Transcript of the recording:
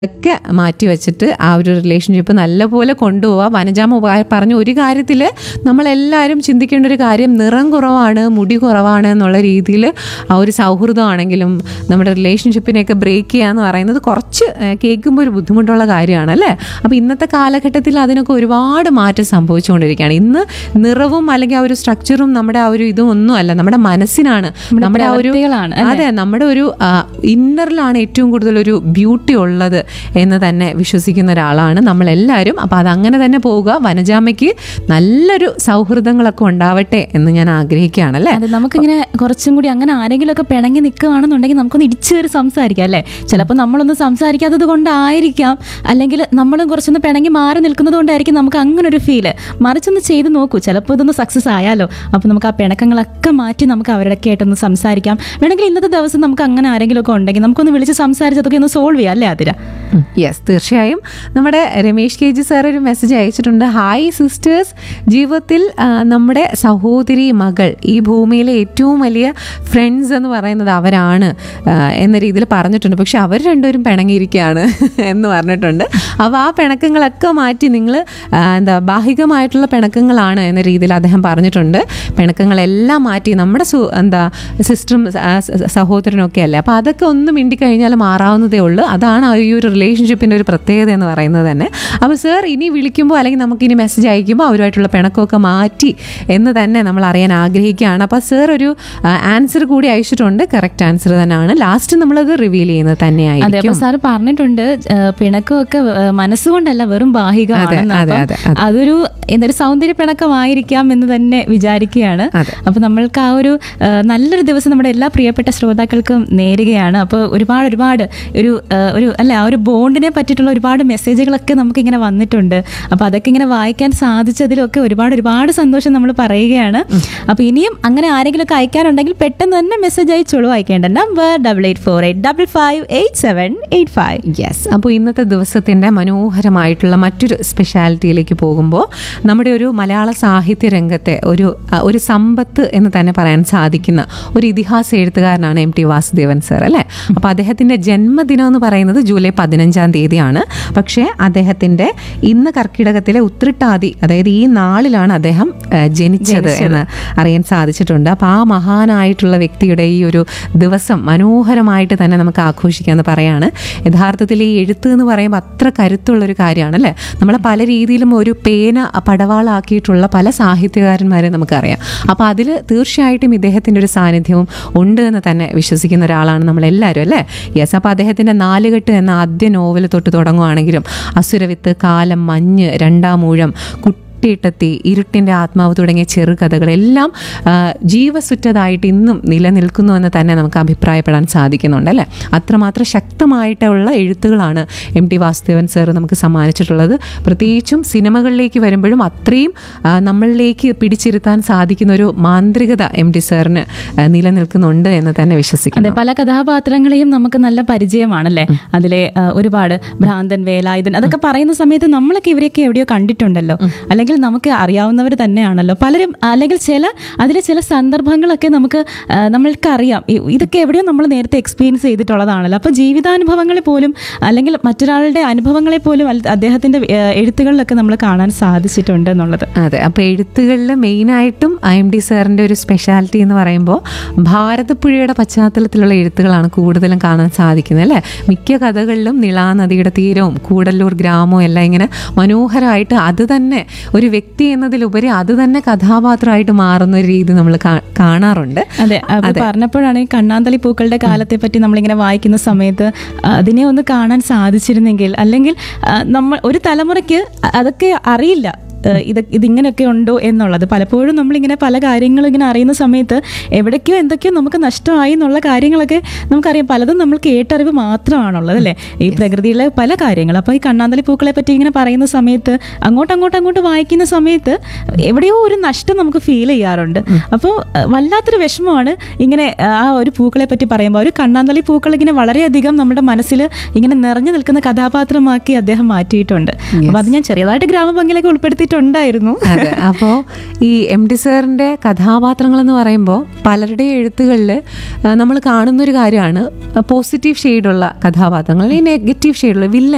ഒക്കെ മാറ്റി വെച്ചിട്ട് ആ ഒരു റിലേഷൻഷിപ്പ് നല്ലപോലെ കൊണ്ടുപോവുക വനജാമ ഉപ- പറഞ്ഞ ഒരു കാര്യത്തിൽ നമ്മളെല്ലാവരും ചിന്തിക്കേണ്ട ഒരു കാര്യം നിറം കുറവാണ് മുടി കുറവാണ് എന്നുള്ള രീതിയിൽ ആ ഒരു സൗഹൃദമാണെങ്കിലും നമ്മുടെ റിലേഷൻഷിപ്പിനെയൊക്കെ ബ്രേക്ക് ചെയ്യുക എന്ന് പറയുന്നത് കുറച്ച് ഏഹ്, കേൾക്കുമ്പോൾ ഒരു ബുദ്ധിമുട്ടുള്ള കാര്യമാണ് അല്ലേ അപ്പോൾ ഇന്നത്തെ കാലഘട്ടത്തിൽ അതിനൊക്കെ ഒരുപാട് മാറ്റം സംഭവിച്ചുകൊണ്ടിരിക്കുകയാണ് ഇന്ന് നിറവും അല്ലെങ്കിൽ ആ ഒരു സ്ട്രക്ചറും നമ്മുടെ ആ ഒരു ഇതും ഒന്നും അല്ല നമ്മുടെ മനസ്സിനാണ് നമ്മുടെ ആ ഒരു പ്രവൃത്തികളാണ്, അതെ നമ്മുടെ ഒരു ഇന്നറിലാണ് ഏറ്റവും കൂടുതൽ ഒരു ബ്യൂട്ടി ഉള്ളത് എന്ന് തന്നെ വിശ്വസിക്കുന്ന ഒരാളാണ് നമ്മളെല്ലാവരും അപ്പോൾ അതങ്ങനെ തന്നെ പോവുക വനജാമയ്ക്ക് നല്ലൊരു സൗഹൃദങ്ങളൊക്കെ ഉണ്ടാവട്ടെ എന്ന് ഞാൻ ആഗ്രഹിക്കുകയാണ് അല്ലേ അതെ നമുക്കിങ്ങനെ കുറച്ചും കൂടി അങ്ങനെ ആരെങ്കിലും ഒക്കെ പിണങ്ങി നിൽക്കുകയാണെന്നുണ്ടെങ്കിൽ നമുക്കൊന്ന് ഇടിച്ചു കയറി സംസാരിക്കാം അല്ലേ ചിലപ്പോൾ നമ്മളൊന്നും സംസാരിക്കാത്തത് കൊണ്ടായിരിക്കാം അല്ലെങ്കിൽ നമ്മളും കുറച്ചൊന്ന് പിണങ്ങി മാറി നിൽക്കുന്നത് കൊണ്ടായിരിക്കും നമുക്ക് അങ്ങനെ ഒരു ഫീല് മറിച്ചൊന്ന് ചെയ്ത് നോക്കൂ ചിലപ്പോൾ ഇതൊന്ന് സക്സസ് ആയാലോ അപ്പോൾ നമുക്ക് ആ പിണക്കങ്ങളൊക്കെ മാറ്റി നമുക്ക് അവരുടെയൊക്കെ ആയിട്ടൊന്ന് സംസാരിക്കാം വേണമെങ്കിൽ ഇന്നത്തെ ദിവസം നമുക്ക് അങ്ങനെ ആരെങ്കിലും ഒക്കെ ഉണ്ടെങ്കിൽ നമുക്കൊന്ന് വിളിച്ച് സംസാരിച്ചതൊക്കെ ഒന്ന് സോൾവ് ചെയ്യാം അല്ലേ അതിര യെസ് തീർച്ചയായും നമ്മുടെ രമേഷ് കെ ജി സാർ ഒരു മെസ്സേജ് അയച്ചിട്ടുണ്ട് ഹായ് സിസ്റ്റേഴ്സ് ജീവിതത്തിൽ ആ, നമ്മുടെ സഹോദരി മകൾ ഈ ഭൂമിയിലെ ഏറ്റവും വലിയ ഫ്രണ്ട്സ് എന്ന് പറയുന്നത് അവരാണ് ആ, എന്ന രീതിയിൽ പറഞ്ഞിട്ടുണ്ട് പക്ഷെ അവർ രണ്ടുപേരും പിണങ്ങിയിരിക്കുകയാണ് എന്ന് പറഞ്ഞിട്ടുണ്ട് അപ്പോൾ ആ പിണക്കങ്ങളൊക്കെ മാറ്റി നിങ്ങൾ എന്താ ബാഹികമായിട്ടുള്ള പിണക്കങ്ങളാണ് എന്ന രീതിയിൽ അദ്ദേഹം പറഞ്ഞിട്ടുണ്ട് പിണക്കങ്ങളെല്ലാം മാറ്റി നമ്മുടെ സു എന്താ സിസ്റ്ററും സഹോദരനും ഒക്കെ അല്ലേ അപ്പോൾ അതൊക്കെ ഒന്ന് മിണ്ടിക്കഴിഞ്ഞാൽ മാറാവുന്നതേ ഉള്ളൂ അതാണ് ആ ഈ ഒരു റിലേഷൻഷിപ്പിൻ്റെ ഒരു പ്രത്യേകത എന്ന് പറയുന്നത് തന്നെ അപ്പോൾ സർ ഇനി വിളിക്കുമ്പോൾ അല്ലെങ്കിൽ നമുക്ക് ഇനി മെസ്സേജ് അയക്കുമ്പോൾ അവരുമായിട്ടുള്ള പിണക്കമൊക്കെ മാറ്റി എന്ന് തന്നെ നമ്മൾ അറിയാൻ ആഗ്രഹിക്കുകയാണ് അപ്പോൾ സർ ഒരു ആൻസർ കൂടി അയച്ചിട്ടുണ്ട് കറക്റ്റ് ആൻസർ തന്നെയാണ് ലാസ്റ്റ് നമ്മളത് റിവീൽ ചെയ്യുന്നത് അതെ തന്നെയായിരിക്കും അപ്പൊ സാറ് പറഞ്ഞിട്ടുണ്ട് ആ, പിണക്കമൊക്കെ ആ, മനസ്സുകൊണ്ടല്ല വെറും ബാഹികമാണ് അതെ, അതെ, അതെ. അതൊരു എന്തൊരു സൗന്ദര്യ പിണക്കമായിരിക്കാം എന്ന് തന്നെ വിചാരിക്കുകയാണ് അതെ. അപ്പൊ നമ്മൾക്ക് ആ ഒരു ആ, നല്ലൊരു ദിവസം നമ്മുടെ എല്ലാ പ്രിയപ്പെട്ട ശ്രോതാക്കൾക്കും നേരുകയാണ് അപ്പോൾ ഒരുപാട് ഒരുപാട് ഒരു ആ, ഒരു അല്ല ആ ഒരു ബോണ്ടിനെ പറ്റിയിട്ടുള്ള ഒരുപാട് മെസ്സേജുകളൊക്കെ നമുക്ക് ഇങ്ങനെ വന്നിട്ടുണ്ട് അപ്പൊ അതൊക്കെ ഇങ്ങനെ വായിക്കാൻ സാധിച്ചതിലൊക്കെ ഒരുപാട് ഒരുപാട് സന്തോഷം നമ്മൾ പറയുകയാണ് അപ്പൊ ഇനിയും അങ്ങനെ ആരെങ്കിലും ഒക്കെ അയക്കാനുണ്ടെങ്കിൽ പെട്ടെന്ന് തന്നെ മെസ്സേജ് അയച്ചോളൂ അയക്കേണ്ട number double eight four eight double five eight seven eight five yes അപ്പോൾ ഇന്നത്തെ ദിവസത്തിൻ്റെ മനോഹരമായിട്ടുള്ള മറ്റൊരു സ്പെഷ്യാലിറ്റിയിലേക്ക് പോകുമ്പോൾ നമ്മുടെ ഒരു മലയാള സാഹിത്യ രംഗത്തെ ഒരു അ, ഒരു സമ്പത്ത് എന്ന് തന്നെ പറയാൻ സാധിക്കുന്ന ഒരു ഇതിഹാസ എഴുത്തുകാരനാണ് എം ടി വാസുദേവൻ സർ അല്ലേ അപ്പോൾ അദ്ദേഹത്തിൻ്റെ ജന്മദിനം എന്ന് പറയുന്നത് ജൂലൈ പതിനഞ്ചാം തീയതിയാണ് പക്ഷേ അദ്ദേഹത്തിൻ്റെ ഇന്ന് കർക്കിടകത്തിലെ ഉത്രിട്ടാതി അതായത് ഈ നാളിലാണ് അദ്ദേഹം ആ, ജനിച്ചത് എന്ന് അറിയാൻ സാധിച്ചിട്ടുണ്ട് അപ്പോൾ ആ മഹാനായിട്ടുള്ള വ്യക്തിയുടെ ഈ ഒരു ദിവസം മനോഹരമായിട്ട് തന്നെ നമുക്ക് ആഘോഷിക്കാമെന്ന് പറയാണ് യഥാർത്ഥത്തിൽ ഈ എഴുത്ത് എന്ന് പറയുമ്പോൾ അത്ര കരുത്തുള്ളൊരു കാര്യമാണ് അല്ലേ നമ്മളെ പല രീതിയിലും ഒരു പേന പടവാളാക്കിയിട്ടുള്ള പല സാഹിത്യകാരന്മാരെ നമുക്കറിയാം അപ്പോൾ അതിൽ തീർച്ചയായിട്ടും ഇദ്ദേഹത്തിൻ്റെ ഒരു സാന്നിധ്യവും ഉണ്ട് എന്ന് തന്നെ വിശ്വസിക്കുന്ന ഒരാളാണ് നമ്മളെല്ലാവരും അല്ലേ യെസ് അപ്പോൾ അദ്ദേഹത്തിൻ്റെ നാലുകെട്ട് എന്ന ആദ്യ നോവൽ തൊട്ട് തുടങ്ങുവാണെങ്കിലും അസുരവിത്ത് കാലം മഞ്ഞ് രണ്ടാം ഊഴം കുട്ടിയിട്ടെത്തി ഇരുട്ടിൻ്റെ ആത്മാവ് തുടങ്ങിയ ചെറുകഥകളെല്ലാം ആ, ജീവസുറ്റതായിട്ട് ഇന്നും നിലനിൽക്കുന്നു എന്ന് തന്നെ നമുക്ക് അഭിപ്രായപ്പെടാൻ സാധിക്കുന്നുണ്ട് അല്ലേ അത്രമാത്രം ശക്തമായിട്ടുള്ള എഴുത്തുകളാണ് എം ടി വാസുദേവൻ സാർ നമുക്ക് സമ്മാനിച്ചിട്ടുള്ളത് പ്രത്യേകിച്ചും സിനിമകളിലേക്ക് വരുമ്പോഴും അത്രയും ആ, നമ്മളിലേക്ക് പിടിച്ചിരുത്താൻ സാധിക്കുന്ന ഒരു മാന്ത്രികത എം ടി സാറിന് ആ, നിലനിൽക്കുന്നുണ്ട് എന്ന് തന്നെ വിശ്വസിക്കുന്നു അതെ പല കഥാപാത്രങ്ങളെയും നമുക്ക് നല്ല പരിചയമാണല്ലേ അതിലെ ആ, ഒരുപാട് ഭ്രാന്തൻ വേലായുധൻ അതൊക്കെ പറയുന്ന സമയത്ത് നമ്മളൊക്കെ ഇവരെയൊക്കെ എവിടെയോ കണ്ടിട്ടുണ്ടല്ലോ അല്ലെങ്കിൽ നമുക്ക് അറിയാവുന്നവർ തന്നെയാണല്ലോ പലരും അല്ലെങ്കിൽ ചില അതിലെ ചില സന്ദർഭങ്ങളൊക്കെ നമുക്ക് ആ, നമ്മൾക്ക് അറിയാം ഇ- ഇതൊക്കെ എവിടെയോ നമ്മൾ നേരത്തെ എക്സ്പീരിയൻസ് ചെയ്തിട്ടുള്ളതാണല്ലോ അപ്പോൾ ജീവിതാനുഭവങ്ങളെ പോലും അല്ലെങ്കിൽ മറ്റൊരാളുടെ അനുഭവങ്ങളെ പോലും അൽ- അദ്ദേഹത്തിന്റെ ആ, എഴുത്തുകളിലൊക്കെ നമ്മൾ കാണാൻ സാധിച്ചിട്ടുണ്ട് എന്നുള്ളത് അതെ അപ്പോൾ എഴുത്തുകളിൽ മെയിനായിട്ടും ഐ എം ഡി സാറിൻ്റെ ഒരു സ്പെഷ്യാലിറ്റി എന്ന് പറയുമ്പോൾ ഭാരതപ്പുഴയുടെ പശ്ചാത്തലത്തിലുള്ള എഴുത്തുകളാണ് കൂടുതലും കാണാൻ സാധിക്കുന്നത് അല്ലേ മിക്ക കഥകളിലും നിളാനദിയുടെ തീരവും കൂടല്ലൂർ ഗ്രാമവും എല്ലാം ഇങ്ങനെ മനോഹരമായിട്ട് അത് തന്നെ ഒരു വ്യക്തി എന്നതിലുപരി അത് തന്നെ കഥാപാത്രമായിട്ട് മാറുന്ന ഒരു രീതി നമ്മൾ കാണാറുണ്ട് അതെ അപ്പൊ പറഞ്ഞപ്പോഴാണ് ഈ കണ്ണാന്തളി പൂക്കളുടെ കാലത്തെ പറ്റി നമ്മളിങ്ങനെ വായിക്കുന്ന സമയത്ത് ആ, അതിനെ ഒന്ന് കാണാൻ സാധിച്ചിരുന്നെങ്കിൽ അല്ലെങ്കിൽ ആ, നമ്മൾ ഒരു തലമുറയ്ക്ക് അതൊക്കെ അറിയില്ല ആ, ഇത് ഇതിങ്ങനെയൊക്കെ ഉണ്ടോ എന്നുള്ളത് പലപ്പോഴും നമ്മളിങ്ങനെ പല കാര്യങ്ങളും ഇങ്ങനെ അറിയുന്ന സമയത്ത് എവിടേക്കോ എന്തൊക്കെയോ നമുക്ക് നഷ്ടമായി എന്നുള്ള കാര്യങ്ങളൊക്കെ നമുക്കറിയാം പലതും നമ്മൾ കേട്ടറിവ് മാത്രമാണുള്ളത് അല്ലേ ഈ പ്രകൃതിയിലെ പല കാര്യങ്ങൾ അപ്പോൾ ഈ കണ്ണാന്തളി പൂക്കളെ പറ്റി ഇങ്ങനെ പറയുന്ന സമയത്ത് അങ്ങോട്ട് അങ്ങോട്ട് അങ്ങോട്ട് വായിക്കുന്ന സമയത്ത് എവിടെയോ ഒരു നഷ്ടം നമുക്ക് ഫീൽ ചെയ്യാറുണ്ട് അപ്പോൾ വല്ലാത്തൊരു വിഷമമാണ് ഇങ്ങനെ ആ ഒരു പൂക്കളെ പറ്റി പറയുമ്പോൾ ഒരു കണ്ണാന്തളി പൂക്കൾ ഇങ്ങനെ വളരെയധികം നമ്മുടെ മനസ്സിൽ ഇങ്ങനെ നിറഞ്ഞു നിൽക്കുന്ന കഥാപാത്രമാക്കി അദ്ദേഹം മാറ്റിയിട്ടുണ്ട് അപ്പൊ അത് ഞാൻ ചെറിയതായിട്ട് ഗ്രാമഭംഗിയിലൊക്കെ ഉൾപ്പെടുത്തിയിട്ടുണ്ടായിരുന്നു അതെ അപ്പോൾ ഈ എം ഡി സാറിൻ്റെ കഥാപാത്രങ്ങൾ എന്ന് പറയുമ്പോൾ പലരുടെയും എഴുത്തുകളിൽ നമ്മൾ കാണുന്നൊരു കാര്യമാണ് പോസിറ്റീവ് ഷെയ്ഡുള്ള കഥാപാത്രങ്ങൾ ഈ നെഗറ്റീവ് ഷെയ്ഡുള്ള വില്ലൻ